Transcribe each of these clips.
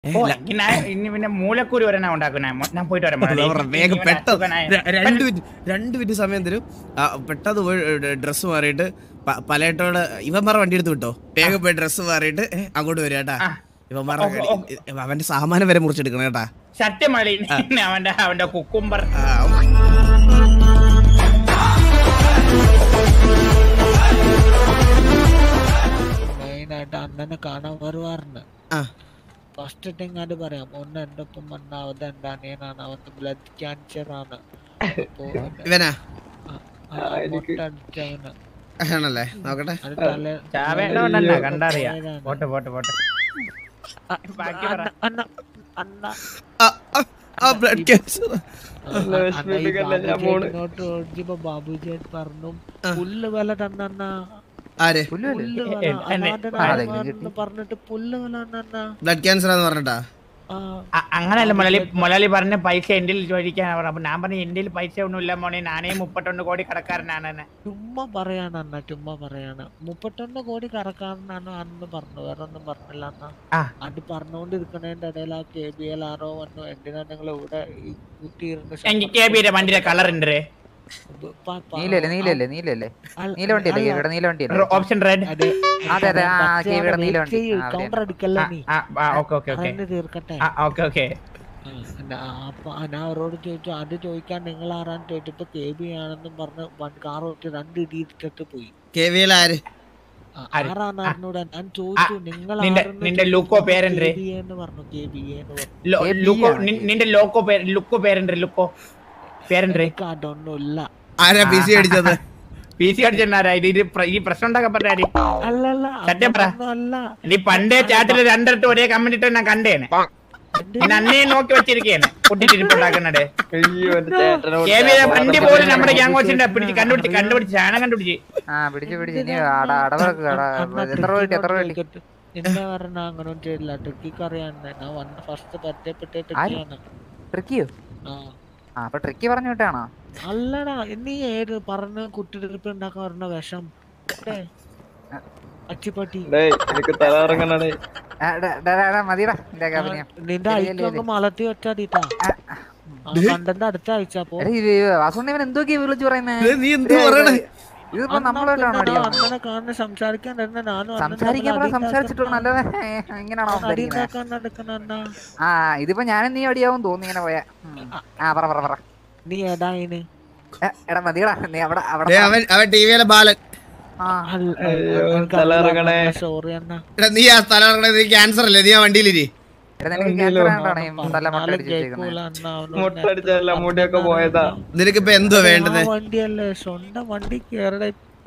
ഏ, ഓ, ല- ഇനി ഞാൻ- ഇനി പിന്നെ മൂലക്കൂര് വരെ ഞാൻ ഉണ്ടാക്കും ഞാൻ. ഞാൻ പോയിട്ട് വരാം അതാ പറഞ്ഞെ, വേഗം പെട്ടെന്ന് ര- രണ്ട് പെട്ടെന്ന് മിനിറ്റ് രണ്ട് മിനിറ്റ് സമയം തരും ആ, പെട്ടെന്ന് പോയി ഡ്രസ്സ് മാറിയിട്ട് പ- പലേട്ടോട് ഇവന്മാരെ വണ്ടി എടുത്ത് വിട്ടോ വേഗം പോയി ഡ്രസ്സ് മാറിയിട്ട് ഏ, അങ്ങോട്ട് വരും കേട്ടാ ആ. ഇവന്മാരെ ഓ, ഓ, ഓ. അവന്റെ സാമാനം വരെ മുറിച്ചെടുക്കണം കേട്ടാ സത്യമളി അവന്റെ അവന്റെ കുക്കുംബർ ആ, മെയിനായിട്ട് അണ്ണനെ കാണാൻ വരുവാറുണ്ട് ആ. ഫസ്റ്റ് എങ്ങാണ്ട് പറയാം ഒന്ന് എന്റെ ഒപ്പം വന്ന അവന്റെ എന്റെ അനിയനാണ് അവന്റെ ബ്ലഡ് ക്യാൻസർ ആണ് അപ്പോ ഇവനാ മുട്ടടിച്ചവന് ആണല്ലേ നോക്കട്ടെ അത് തല ചാവേണ്ടോണ്ടല്ല കണ്ടറിയാം പോട്ടെ പോട്ടെ പോട്ടെ ബാക്കി പറ അണ്ണ അണ്ണ ആ, ആ, ആ ബ്ലഡ് ക്യാൻസർ ഇങ്ങോട്ട് ഓടിച്ചപ്പോ ബാബുജി പറഞ്ഞു ആ. പുല്ല് വില തന്ന ആര് പുല്ല് വില എ- എന്നെ- അതാണ്ട് ആ, ആരെങ്കിലും പറഞ്ഞിട്ട് പുല്ല് വില തന്ന ബ്ലഡ് ക്യാൻസർ എന്ന് പറഞ്ഞിട്ടാ അ- അങ്ങനല്ല മുലലി മുലലി പറഞ്ഞ പൈസ എന്റെ ചോദിക്കാൻ പറഞ്ഞു അപ്പൊ ഞാൻ പറഞ്ഞു എന്റെ പൈസ ഒന്നുമില്ല മോനെ നാനേ മുപ്പത്തൊന്ന് കോടി കടക്കാരനാണ് എന്നെ. ചുമ്മാ പറയാണ് അണ്ണ ചുമ്മാ പറയാണ് മുപ്പത്തൊന്ന് കോടി കറക്കാരനാണ് അന്ന് പറഞ്ഞു വേറെ ഒന്നും പറഞ്ഞില്ല അണ്ണ ആ. അത് പറഞ്ഞുകൊണ്ടിരിക്കണതിന്റെ ഇടയിൽ ആ കെ ബി എൽ ആറോ വന്നു എന്തിനാ നിങ്ങൾ ഇവിടെ ഈ കുത്തിയിരുന്ന് എനിക്ക് കെ ബിയുടെ വണ്ടിയുടെ കളർ ഉണ്ട് പ- പ- നീലല്ലേ നീലല്ലേ നീലല്ലേ അല്ല- നീല വണ്ടിയല്ലേ അല്ല, ഇവിടെ നീല വണ്ടിയല്ലേ ഓപ്ഷൻ റെഡ് അതെ അതെ, അതെ, ആ, കെ ബിയുടെ നീല വണ്ടി. ആ, അതെ. കൗണ്ടർ അടിക്കല്ല നീ ഓക്കെ ഓക്കെ ഓക്കെ അതിന് തീർക്കട്ടെ ഓക്കെ ഓക്കെ ആ, എന്നാ, അപ്പൊ ഞാൻ അവരോട് ചോദിച്ചു അത് ചോദിക്കാൻ നിങ്ങൾ ആരാന്ന് ചോദിച്ചപ്പോ കെ ബി ആണെന്നും പറഞ്ഞ് കാർ ഓടിച്ച് രണ്ട് ഇടി ഇട്ടിട്ട് പോയി കെ വി എൽ ആര് ആ, ആര്? ആരാന്ന് അറിഞ്ഞൂടാ ഞാൻ ചോദിച്ചു നിങ്ങൾ നിന്റെ- ആരെന്ന് നിന്റെ ചോദിച്ചപ്പോ ലുക്കോ പേരെന്ത്? KBA എന്ന് പറഞ്ഞു കെ ബി എന്ന് പറഞ്ഞു ലോ- KBA ലുക്കോ ആണ്. നി- നിന്റെ ലോക്കോ പേര് ലുക്കോ പേരുണ്ട് ലുക്കോ പേരുണ്ട് എനിക്ക് അതൊന്നുമില്ല ആരാ പി സി അടിച്ചത് പി സി അടിച്ചാരാ ഇത് ഇത് പ്ര- ഈ പ്രശ്നം ഉണ്ടാക്കാൻ പറ്റാരി അല്ലല്ല സത്യം പറ. അല്ല നീ പണ്ടേ ചാറ്റില് രണ്ടിടത്ത് ഒരേ കമന്റ് ഇട്ട് ഞാൻ കണ്ടേനെ പിന്നെ അന്നേ നോക്കി വെച്ചിരിക്കേനെ പൊട്ടിട്ടിരിപ്പുണ്ടാക്കുന്നത് കെ വിയുടെ വണ്ടി പോലും നമ്മുടെ ഗ്യാങ് കോച്ചിന്റെ പിടിച്ച് കണ്ടുപിടിച്ച് കണ്ടുപിടിച്ച് ചാണ കണ്ടുപിടിച്ച് ആ പിടിച്ച് പിടിച്ച് ഇനി അട അടവർക്ക് കട എത്ര രൂപ കിട്ടി എത്ര രൂപ കിട്ടി എന്നെ പറഞ്ഞ അങ്ങനെ ചെയ്തില്ല ട്രിക്കിക്ക് അറിയാൻ ഞാൻ വന്ന ഫസ്റ്റ് പരിചയപ്പെട്ട ട്രിക്കിയാണ് ട്രിക്കിയോ ആ ആ അപ്പൊ ട്രിക്കി പറഞ്ഞു വിട്ടാണോ അല്ലടാ നീ ഏത് പറഞ്ഞ കുട്ടിയെടുപ്പ് ഉണ്ടാക്കാൻ പറഞ്ഞ വിഷം ഏ, അച്ചിപ്പട്ടി എനിക്ക് തല ഇറങ്ങണേ ആ, ഡാ, ഡാ, ഡാ, ഡാ, മതിയെടാ നിന്റെ ആ, അഭിനയം നിന്റെ ശരി, ഐക്യം ശരി. ഒന്ന് മലത്തി വെച്ചാടിട്ടാ കണ്ടന്റെ അടുത്ത ആഴ്ച അപ്പൊ എടാ ഇത് വാസുണ്ണി ഇവൻ എന്തൊക്കെയാ വിളിച്ചു പറയുന്നേ ഇത് നീ എന്ത് പറയണേ ഇതിപ്പോ നമ്മളോട്ടാണോ അടിയാ അങ്ങനെ കാണുന്ന സംസാരിക്കാൻ തന്നെ നാനും സംസാരിക്കാൻ പറഞ്ഞ സംസാരിച്ചിട്ടുള്ള നല്ലത് ഇങ്ങനെയാണോ സംസാരിക്കുന്നത് അടിയുണ്ടാക്കാൻ നടക്കണ ആ ഇതിപ്പോ ഞാനും നീ അടിയാവും തോന്നി ഇങ്ങനെ പോയാ ഉം. ആ പറ പറ പറ നീ ഏതാ അതിന് എ, എടാ മതിയടാ നീ അവിടെ അവിടെ ദേ, അവൻ അവൻ ടി വിയിലെ ബാലൻ ആ അയ്യോ, തല ഇറങ്ങണേ. സോറി അണ്ണ എടാ നീ ആ സ്ഥലം നീ ക്യാൻസർ അല്ലേ നീ ആ വണ്ടിയിലിരി എടാ നിനക്ക് ക്യാൻസർ ആയിട്ടാണ് ഈ തല മുട്ട അടിച്ച് വെച്ചേക്കുന്നത് മുട്ടടിച്ചല്ല മുടിയൊക്കെ പോയതാ നിനക്കിപ്പോ എന്തോ വേണ്ടത് വണ്ടിയല്ലേ സ്വന്തം വണ്ടി കേരള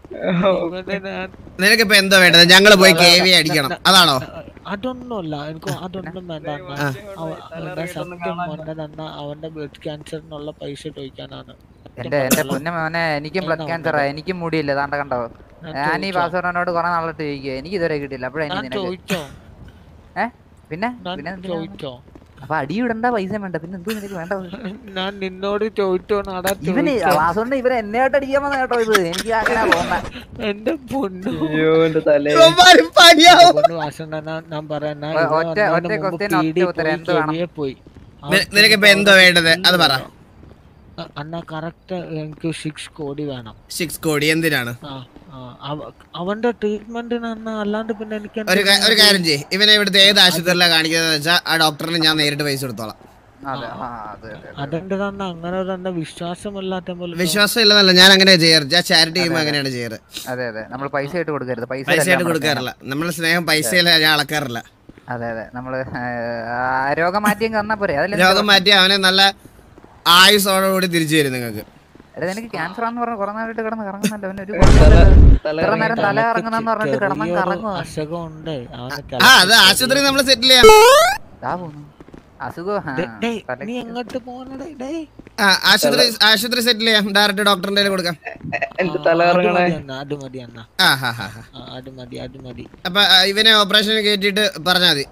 നിനക്കിപ്പോ എന്തോ വേണ്ടത് ഞങ്ങള് പോയി കെ വി അടിക്കണം അതാണോ അതൊന്നുമല്ല എനിക്ക് അതൊന്നും വേണ്ട അണ്ണ. അവ- അവന്റെ സത്യം വന്നതന്ന അവന്റെ ബ്ലഡ് ക്യാൻസറിനുള്ള പൈസ ചോദിക്കാനാണ് എന്റെ എന്റെ പൊന്ന മോനെ എനിക്കും ബ്ലഡ് ക്യാൻസറാ എനിക്കും മുടിയില്ല താണ്ട കണ്ടോ ഞാൻ ഈ പാസ്വേഡിനോട് കുറെ നാളിട്ട് ചോദിക്കുക എനിക്ക് ഇതുവരെ കിട്ടിയില്ല അപ്പോഴേ ഞാൻ നിനക്ക് ചോദിച്ചോ ഏ പിന്നെ ഞാൻ പിന്നെ എന്തിനാ? ചോദിച്ചോ അപ്പൊ അടി ഇടണ്ട പൈസ വേണ്ട പിന്നെ എന്തോ നിനക്ക് വേണ്ടത് ഞാൻ നിന്നോട് ചോദിച്ചോ നാടാ ഇവന് ചോദിച്ചോ വാസുകൊണ്ട് ഇവരെ എന്നെയായിട്ട് അടിക്കാൻ വന്ന കേട്ടോ ഇത് എനിക്ക് അങ്ങനെ തോന്നാ എന്റെ പൊന്നു അയ്യോ എന്റെ തലേ ഇവന്മാര് പനിയാവും. പൊന്നു വാസണ്ട ഞാൻ പറയാ ഒ- ഒറ്റ- ഒറ്റ question, ഒറ്റ ഉത്തരം, എന്ത് വേണം? പോയി നി- നിനക്കിപ്പോ എന്തോ വേണ്ടത് അത് പറ അ- അണ്ണാ കറക്റ്റ് എനിക്ക് സിക്സ് കോടി വേണം സിക്സ് കോടി എന്തിനാണ് ആ, ആ, അവ- അവന്റെ ട്രീറ്റ്മെന്റിന് അണ്ണാ അല്ലാണ്ട് പിന്നെ എനിക്ക് ഒരു കാ- എന്തിനാ ഒരു കാര്യം ചെയ്യ് ഇവനെ ഇവിടുത്തെ ഏത് ആശുപത്രിയിലാണ് കാണിക്കുന്നത് വെച്ചാൽ ആ ഡോക്ടറിന് ഞാൻ നേരിട്ട് പൈസ കൊടുത്തോളാം അതെ ആ, അതെ അതെ അതെന്റെ തന്നെ അങ്ങനെ തന്നെ വിശ്വാസമില്ലാത്ത പോലെ വിശ്വാസം ഇല്ലെന്നല്ല ഞാൻ അങ്ങനെ ചെയ്യാറ് ഞാൻ ചാരിറ്റി ചെയ്യുമ്പോൾ അങ്ങനെയാണ് ചെയ്യാറ് അതെ അതെ നമ്മൾ പൈസ ആയിട്ട് കൊടുക്കരുത് പൈസ പൈസ ആയിട്ട് കൊടുക്കാറില്ല നമ്മളെ സ്നേഹം പൈസയില ഞാൻ അളക്കാറില്ല അതെ അതെ നമ്മള് ഏ, ആ, രോഗം മാറ്റിയും തന്നാ പോരെ അതിൽ രോഗം മാറ്റി അവനെ നല്ല ആയുസോടുകൂടി തിരിച്ചു തരും നിങ്ങൾക്ക് എടാ നിനക്ക് ക്യാൻസർ ആണെന്ന് പറഞ്ഞ കുറെ നാളായിട്ട് കിടന്ന് കറങ്ങുന്നല്ലോ അവന് ഒരു തല ഇത്ര തല നേരം തല ഇറങ്ങുന്നെന്ന് പറഞ്ഞിട്ട് കിടന്ന് ചെറിയൊരു കറങ്ങുക അസുഖം ഉണ്ട് അവന് ആ അത് ആശുപത്രി നമ്മൾ സെറ്റിൽ ചെയ്യാം ഇതാ പോന്നു അസുഖം ആ, ഡേ- ഡേയ്, തലയ്ക്ക് നീ എങ്ങോട്ട് പോണടേ ഡേയ് ആ ആശുപത്രി ആശുപത്രി സെറ്റിൽ ചെയ്യാം ഡയറക്റ്റ് ഡോക്ടറിന്റെ കയ്യിൽ കൊടുക്കാം എന്റെ തല ഇറങ്ങണേ അത് മതി അണ്ണ ആ ഹാ ഹാ ഹാ ആ, അത് മതി അത് മതി അപ്പൊ ആ, ഇവനെ ഓപ്പറേഷൻ കയറ്റിയിട്ട് പറഞ്ഞാൽ മതി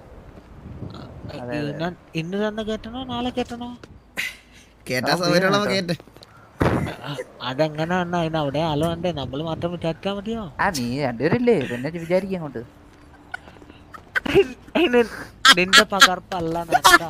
ഈ ഞാൻ ഇന്ന് തന്നെ കേട്ടണോ നാളെ കേട്ടണോ കേട്ടാ സൗകര്യമുള്ളവ കേട്ട് ആ, അതെങ്ങനെ അണ്ണ അതിന് അവിടെ ആളോ ഉണ്ടേ നമ്മള് മാത്രം വിചാരിച്ചാ മതിയോ ആ നീ രണ്ടുപേരില്ലേ പിന്നെ വിചാരിക്കും അങ്ങോട്ട് അതിന് നിന്റെ പകർപ്പല്ല നട്ട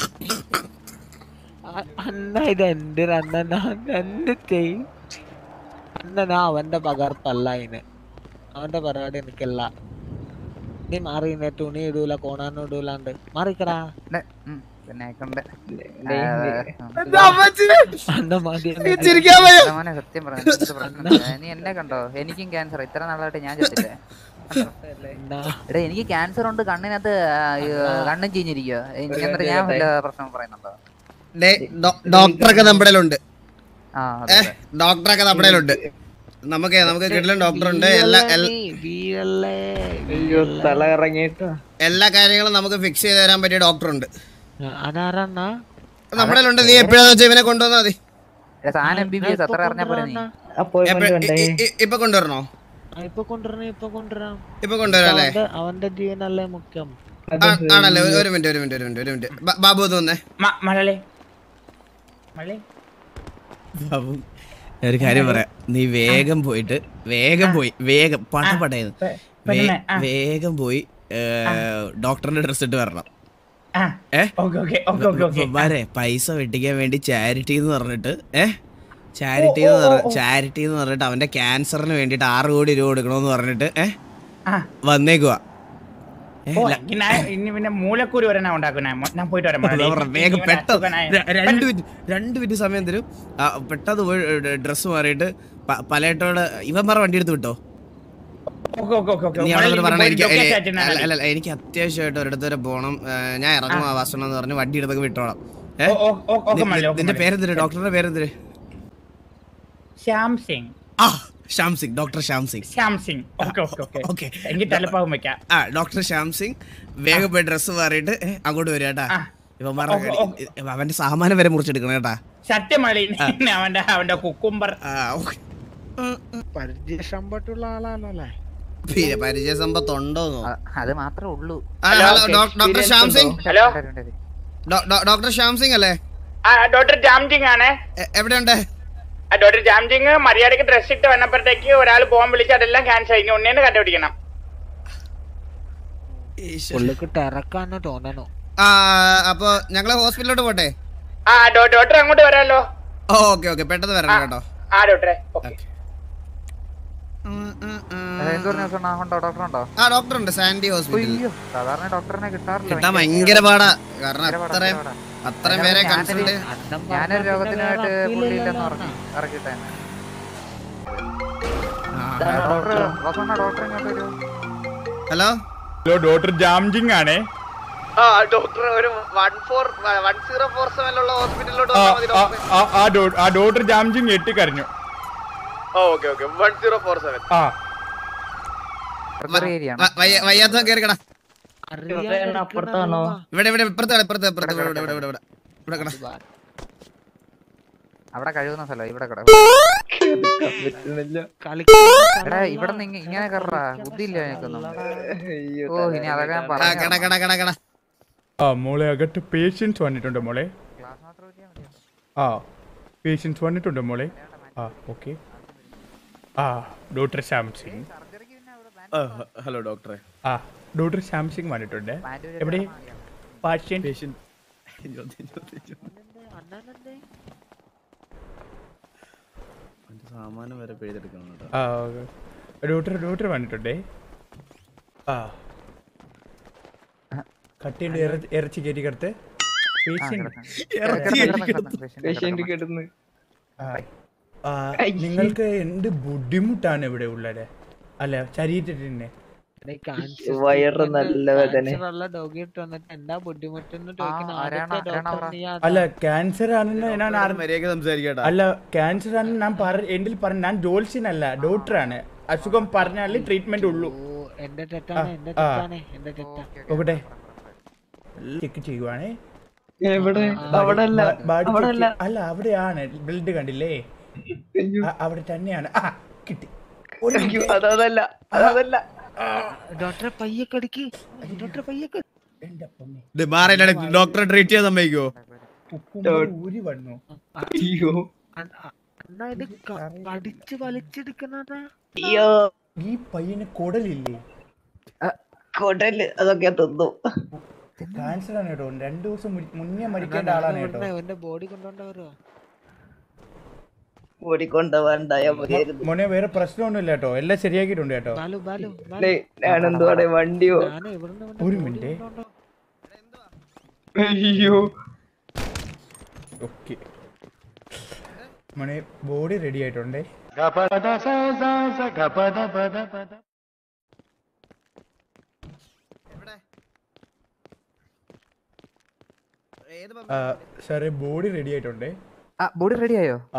അ- അന്ന ഇത് എന്തിനാ അന്ന ഞാൻ എന്ത് ചെയ്യും അന്ന ഞാൻ അവന്റെ പകർപ്പല്ല ഇതിന് അവന്റെ പരിപാടി എനിക്കല്ല നീ മാറി നിന്നെ തുണി ഇടൂല കോണാനും ഇടൂലാണ്ട് മാറിക്കടാ നെ, ഉം, പിന്നെ കൊണ്ട് അന്ന മതി ചിരിക്കാൻ വയ്യ. മോനെ സത്യം പറഞ്ഞു എന്ത് പ്രശ്നമില്ല. നീ എന്നെ കണ്ടോ എനിക്കും ക്യാൻസർ ഇത്ര നാളായിട്ട് ഞാൻ ചെത്തില്ലേ എന്താ എടാ എനിക്ക് ക്യാൻസർ ഉണ്ട് കണ്ണിനകത്ത് ആ, ഈ, കണ്ണും ചീഞ്ഞിരിക്കോ എന്നിട്ട് ഞാൻ വല്ല പ്രശ്നം പറയുന്നുണ്ടോ ഡേ, ഡോ- ഡോക്ടറൊക്കെ നമ്മുടെ ഉണ്ട് ആ അതെ, ഏ അതെ. ഡോക്ടറൊക്കെ നമ്മുടെ ഉണ്ട് നമുക്ക് നമുക്ക് കിട്ടലും ഡോക്ടർ ഉണ്ട് എല്ലാ എൽ- വീഴല്ലേ അയ്യോ തല ഇറങ്ങിട്ടോ എല്ലാ കാര്യങ്ങളും നമുക്ക് ഫിക്സ് ചെയ്ത് തരാൻ പറ്റിയ ഡോക്ടർ ഉണ്ട് അതാരണ്ണ നമ്മുടെ ഉണ്ട് നീ എപ്പോഴാന്ന് വെച്ചാൽ ഇവനെ കൊണ്ടുവന്നാ മതി എടാ, സാധനം എം ബി ബി എസ് അത്ര അറിഞ്ഞാ പോലെ നീ അപ്പോയിന്റ്മെന്റ് എപ്പ- ഉണ്ടേ ഇ- ഇ- ഇപ്പൊ കൊണ്ടുവരണോ ഇപ്പൊ കൊണ്ടുവരണേ ഇപ്പൊ കൊണ്ടുവരാം ഇപ്പൊ കൊണ്ടുവരാം അല്ലേ അവന്റെ അവന്റെ ജീവനല്ലേ മുഖ്യം ആ- ആണല്ലേ ഒരു- ഒരു മിനിറ്റ് ഒരു മിനിറ്റ് ഒരു മിനിറ്റ് ഒരു മിനിറ്റ് ബ- ബാബു ഒന്ന് വന്നേ മ- മലളെ മലേ ബാബു ഞാൻ ഒരു കാര്യം പറയാം നീ വേഗം പോയിട്ട് വേഗം പോയി വേഗം പടപടയെന്ന് പെ- പെണ്ണെ, ആ. വേഗം പോയി ഏ, ഡോക്ടറിന്റെ ഡ്രസ് ഇട്ട് വരണം ആ ഏ okay okay okay okay okay വരെ പൈസ വെട്ടിക്കാൻ വേണ്ടി ചാരിറ്റി എന്ന് പറഞ്ഞിട്ട് ഏ ചാരിറ്റി എന്ന് പറഞ്ഞ ചാരിറ്റി എന്ന് പറഞ്ഞിട്ട് അവന്റെ ക്യാൻസറിന് വേണ്ടിട്ട് ആറ് കോടി രൂപ കൊടുക്കണമെന്ന് പറഞ്ഞിട്ട് ഏ ആ വന്നേക്കുവാ ഏ, ഓ ല- ഇനി ഞാൻ- ഇനി പിന്നെ മൂലക്കൂര് വരെ ഞാൻ ഉണ്ടാക്കുന്ന ഞാൻ പോയിട്ട് വരാം മലയാളി. അതാ പറഞ്ഞെ, വേഗം ഇവനെ പെട്ടെന്ന് സുഖനായ- ര- രണ്ട് മിനിറ്റ് രണ്ട് മിനിറ്റ് സമയം തരും ആ, പെട്ടെന്ന് പോയി ഡ്രസ്സ് മാറിയിട്ട് പ- പലേട്ടോട് ഇവന്മാരെ വണ്ടി എടുത്ത് വിട്ടോ ഓക്കെ ഓക്കെ ഓക്കെ ഓക്കെ നീ അവിടെ മലയാളി വന്നിട്ട് പറയണ പോയി എനിക്ക് ലൊക്കേഷൻ എ- അയച്ചിരുന്നാ അല്ല മതി. അല്ല അല്ല, എനിക്ക് അത്യാവശ്യമായിട്ട് ഒരിടത്ത് വരെ പോകണം ഞാൻ ഇറങ്ങും വാസണം എന്ന് പറഞ്ഞ് വണ്ടി എടുത്തൊക്കെ വിട്ടോളാം ഏ? ഓ, ഓ, ഓ, ഓക്കെ നി- മലയാളി, ഓക്കെ നിന്റെ മലയാളി. പേരെന്തിര് ഡോക്ടറുടെ പേരെന്തിര് ശ്യാം സിംഗ് ആ Shyam Singh doctor Shyam Singh Shyam Singh okay okay okay okay എനിക്ക് തലപ്പാവും വെക്കാം ആ ഡോക്ടർ ശ്യാം സിംഗ് വേഗം പോയി ഡ്രസ്സ് മാറിയിട്ട് ഏ, അങ്ങോട്ട് വരിക കേട്ടാ ആ. ഇവന്മാരുടെ ഓ, ഓ, കടി- അവന്റെ സാമാനം വരെ മുറിച്ചെടുക്കണം കേട്ടാ സത്യമളി അവന്റെ അവന്റെ കുക്കുംബർ ആ, ഓക്കേ. ഉം, ഉം. പരിചയസമ്പത്തുള്ള ആളാണോ അല്ലേ പിന്നെ പരിചയ സമ്പത്ത് ഉണ്ടോന്നോ ആ, അത് മാത്രമേ ഉള്ളൂ ആ, ഹലോ ഡോ- ഡോക്ടർ ശ്യാം സിംഗ് ഹലോ ഉണ്ട്, ഉണ്ട്, ഉണ്ട്. ഡോ- ഡോ- ഡോക്ടർ ശ്യാം സിംഗ് അല്ലേ ആ ഡോക്ടർ ജാംജിങ് ആണ് എ- എവിടെയുണ്ട് ആ ഡോക്ടർ ജാംജിങ് മര്യാദക്ക് ഡ്രസ് ഇട്ട് വന്നപ്പോഴത്തേക്ക് ഒരാൾ പോകാൻ വിളിച്ച് അതെല്ലാം ക്യാൻസൽ ഇനി ഉണ്ണേന്ന് കണ്ടുപിടിക്കണം പുള്ളിക്ക് തിരക്കാന്ന് തോന്നണു ആ അപ്പൊ ഞങ്ങള് ഹോസ്പിറ്റലിലോട്ട് പോട്ടെ ആ ഡോ- ഡോക്ടർ അങ്ങോട്ട് വരാമല്ലോ ഓ ഓക്കെ ഓക്കെ പെട്ടെന്ന് വരണം കേട്ടോ ആ ഡോക്ടറെ ഓക്കെ ഉം, ഉം, ഉം. അത് എന്ത് പറഞ്ഞ ദിവസം ഉണ്ടോ ഡോക്ടർ ഉണ്ടോ ആ ഡോക്ടർ ഉണ്ട് സാൻഡി ഹോസ്പിറ്റലിൽ അയ്യോ സാധാരണ ഡോക്ടറിനെ കിട്ടാറില്ല കിട്ടാൻ ഭയങ്കര പാടാ കാരണം ഭയങ്കര പാടാ, അത്രയും ഭയങ്കര അത്രയും ഞാനൊരു- പേരെ കൺസൾട്ട് അന്നം ഞാനൊരു പറഞ്ഞാ രോഗത്തിനായിട്ട് പിന്നെ വേറെ പുള്ളിയില്ലെന്ന് appeal പറഞ്ഞു ഇല്ലല്ലോ ഇറക്കിട്ടെ ഡോക്ടർ വാസണ്ണ ഡോക്ടർ ഇങ്ങോട്ട് വരൂ ഹലോ ഹലോ ഡോക്ടർ ജാംജിങ് ആണ് ആ ഡോക്ടർ ഒരു one four one zero four സെവനിലുള്ള ഹോസ്പിറ്റലിലോട്ട് ആ ഡോക്ടർ ജാംജിങ് എട്ടിക്കറിഞ്ഞു okay okay one zero four seven ആ ഏരിയ ആണ് വയ്യാത്ത കയറിക്കടാ അറിയാൻ അപ്പുറത്താണോ? ഇവിടെ ഇവിടെ ഇപ്പുറത്ത് കട, ഇപ്പുറത്ത് ഇപ്പുറത്ത് ഇവിടെ ഇവിടെ ഇവിടെ ഇവിടെ ഇവിടെ കട അവിടെ കഴിയുന്ന സ്ഥലം ഇവിടെ കിട പറ്റുന്നില്ല എടാ ഇവിടെ നിന്ന് ഇങ്ങനെ കയറാ ബുദ്ധിയില്ല എനിക്കൊന്നും അയ്യോ ഓ ഇനി അതൊക്കെ ഞാൻ ആ പറഞ്ഞു കട കട കട കട ആ മോളെ അകത്ത് പേഷ്യൻസ് വന്നിട്ടുണ്ട് മോളെ ആ പേഷ്യൻസ് വന്നിട്ടുണ്ട് മോളെ ആ ഓക്കെ ആ ഡോക്ടർ ശ്യാം സിംഗ് ഹലോ ഡോക്ടറെ ആ ഡോക്ടർ ശ്യാം സിംഗ് വന്നിട്ടുണ്ട് എവിടെ പാഷ്യൻ സാമാനം വരെ പിഴുതെടുക്കണം കേട്ടോ ആ ഡോക്ടർ ഡോക്ടർ വന്നിട്ടുണ്ടേ ആ കട്ടിയുണ്ട് ഇറച്ചി ഇറച്ചി കയറ്റി കിടത്ത് പേഷ്യന്റ് കിടന്ന് നിങ്ങൾക്ക് എന്ത് ബുദ്ധിമുട്ടാണ് ഇവിടെ ഉള്ളത് അല്ല ശരീരത്തിന് വയറ് നല്ല വേദന ഉള്ള ഡോഗിട്ട് വന്നിട്ട് എന്താ ബുദ്ധിമുട്ടെന്ന് ആ, ചോദിക്കുന്ന ആരാണ് ആദ്യത്തെ ആരാണ് ഡോക്ടർ അവിടെ? നീ ആരാ? അല്ല ക്യാൻസർ ആണെന്ന് ഞാൻ ആർ- മര്യാദ സംസാരിക്കട്ടാ അല്ല ക്യാൻസർ ആണെന്ന് ഞാൻ പറ എന്റെ പറഞ്ഞ ഞാൻ ജോൽസിനല്ല ഡോക്ടറാണ് അസുഖം പറഞ്ഞാല് ട്രീറ്റ്മെന്റ് ഉള്ളൂ ഓ എന്റെ തെറ്റാണ് എന്റെ ആ. തെറ്റാണ് എന്റെ തെറ്റാ നോക്കട്ടെ ചെക്ക് ചെയ്യുവാണേ എവിടെ അവിടെ അല്ല ബ- body അവിടെ check അല്ല ചെയ്യ- അല്ല അവിടെയാണ് ബ്ലഡ് കണ്ടില്ലേ അയ്യോ, ആ, അവിടെ തന്നെയാണ് ആ കിട്ടി അയ്യോ, അതതല്ല അതല്ല ഡോക്ടറെ പയ്യെ കടിക്ക് ഡോക്ടറെ പയ്യെ കടി എന്റെ പൊന്നെ മാറിയില്ല ഡോക്ടറെ ട്രീറ്റ് ചെയ്യാൻ സമ്മതിക്കോ കുക്കുമ്പർ ഊരി വന്നു അയ്യോ അ- അ- അണ്ണാ ഇത് ക- കടിച്ച് വലിച്ചെടുക്കുന്നതാ അയ്യോ ഈ പയ്യന് കുടലില്ലേ കൊടല് അതൊക്കെ തിന്നു ക്യാൻസർ ആണ് കേട്ടോ രണ്ടു ദിവസം മുൻ- മുന്നേ മരിക്കേണ്ട ആളാണ് കേട്ടോ എന്റെ ബോഡി കൊണ്ടോണ്ട വരുവാ ഓടിക്കൊണ്ടുപോകാണ്ടായ മതിയായിരുന്നു മോനെ വേറെ പ്രശ്നമൊന്നുമില്ല കേട്ടോ എല്ലാം ശരിയാക്കിയിട്ടുണ്ട് കേട്ടോ ബാലു ബാലു ബാലു. ഡേയ്, ഞാനെന്തുവാടെ വണ്ടിയോ ഞാന് ഇവിടുന്ന് ഇവന്റെ ഒരു body മിനിറ്റ്. കൊണ്ടോണ്ടോ? അയ്യോ ഓക്കെ മോനെ ബോഡി റെഡി ആയിട്ടുണ്ടേ ഏത് ആ, സാറേ ബോഡി റെഡി ആയിട്ടുണ്ടേ ആ ബോഡി റെഡി ആയോ ആ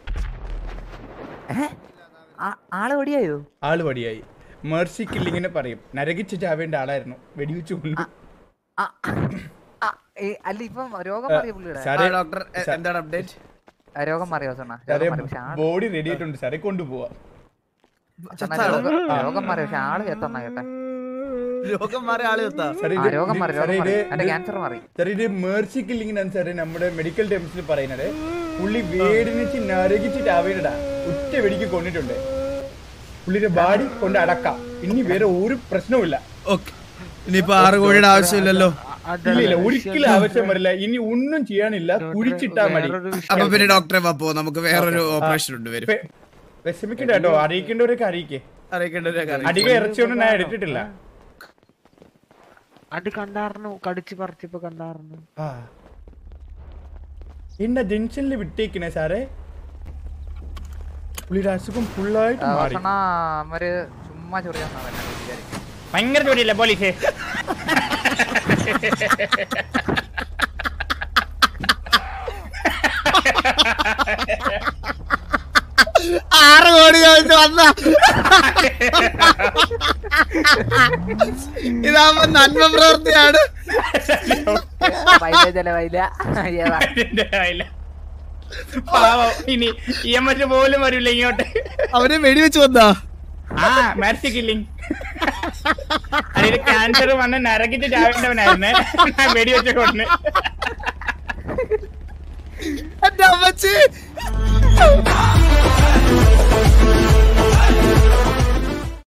ഏ? ആ, ആള് റെഡിയായോ ആള് വടിയായി മേഴ്സി കില്ലിങ്ങിനെ പറയും നരകിച്ച് ചാവേണ്ട ആളായിരുന്നു വെടിവെച്ച് കൊണ്ടു ആ, ആ, ഏ, അല്ല ഇപ്പം രോഗം മാറിയോ പുള്ളിയുടെ സാറേ ഡോക്ടർ എന്താണ് അപ്ഡേറ്റ് ആ, രോഗം മാറിയോ സണ്ണ സാറേ രോഗം മാറി പക്ഷെ ആള് ബോഡി റെഡി ആയിട്ടുണ്ട് സാറേ കൊണ്ടുപോവാ സണ്ണ, രോഗം രോഗം മാറി പക്ഷെ ആള് എത്തണ കേട്ടെ രോഗം മാറി ആള് എത്താ സാറേ ആ ഇത് രോഗം മാറി സാറേ രോഗം മാറി ഇത് എന്റെ ഇത് ക്യാൻസർ മാറി സാറേ ഇത് മേഴ്സി കില്ലിങ്ങിനാണ് സാറേ നമ്മുടെ മെഡിക്കൽ ടേംസിൽ പറയുന്നത് പുള്ളി വേടിനിച്ച് നരകിച്ച് ചാവേണ്ടടാ ഒറ്റ വെടിക്ക് കൊണ്ടിട്ടുണ്ട് പുള്ളിയുടെ ബാഡി കൊണ്ട് അടക്കാം ഇനി വേറെ ഒരു പ്രശ്നവുമില്ല ഓക്കെ ഇനിയിപ്പോ ആറ് കോടിയുടെ ആവശ്യമില്ലല്ലോ ഇല്ല ഇല്ല ഒരിക്കലും ആവശ്യം വരില്ല ഇനി ഒന്നും ചെയ്യാനില്ല കുഴിച്ചിട്ടാ മതി വേറൊരു വിഷയം അപ്പൊ പിന്നെ ഡോക്ടറെ പോ നമുക്ക് വേറൊരു ഓപ്പറേഷൻ ഉണ്ട് വരും വെ- വിഷമിക്കണ്ട കേട്ടോ അറിയിക്കേണ്ടവരൊക്കെ അറിയിക്കേ അറിയിക്കേണ്ട ഒരു കാര്യം അധികം ഇറച്ചിയൊന്നും ഞാൻ എടുത്തിട്ടില്ല അത് കണ്ടാർന്നു കടിച്ച് പറിച്ചപ്പോ കണ്ടാർന്നു ആ എന്നാ ജംഗ്ഷനിൽ വിട്ടേക്കണേ സാറേ പുള്ളിയുടെ അസുഖം ഫുള്ളായിട്ട് മാറി സണ്ണ അവര് ചുമ്മാ ചൊറിയാൻ വിചാരിക്കും ഭയങ്കര ജോലിയല്ലേ പോലീസ് ആറ് കോടി ചോദിച്ചു വന്ന ഇതാകുമ്പോ നന്മ പ്രവൃത്തിയാണ് പൈസ ചെലവായില്ല ഏതാ പാവം ഇനി ഇ എം എച്ച് പോലും വരില്ല ഇങ്ങോട്ട് അവനെ വെടിവെച്ച് വന്നാ ആ മാർച്ചി കില്ലിങ് അതിന് ക്യാൻസർ വന്ന് നരകിച്ച് ചാവേണ്ടവനായിരുന്നേ വെടിവെച്ച കൊണ്ട് എന്റെ അമ്മച്ചി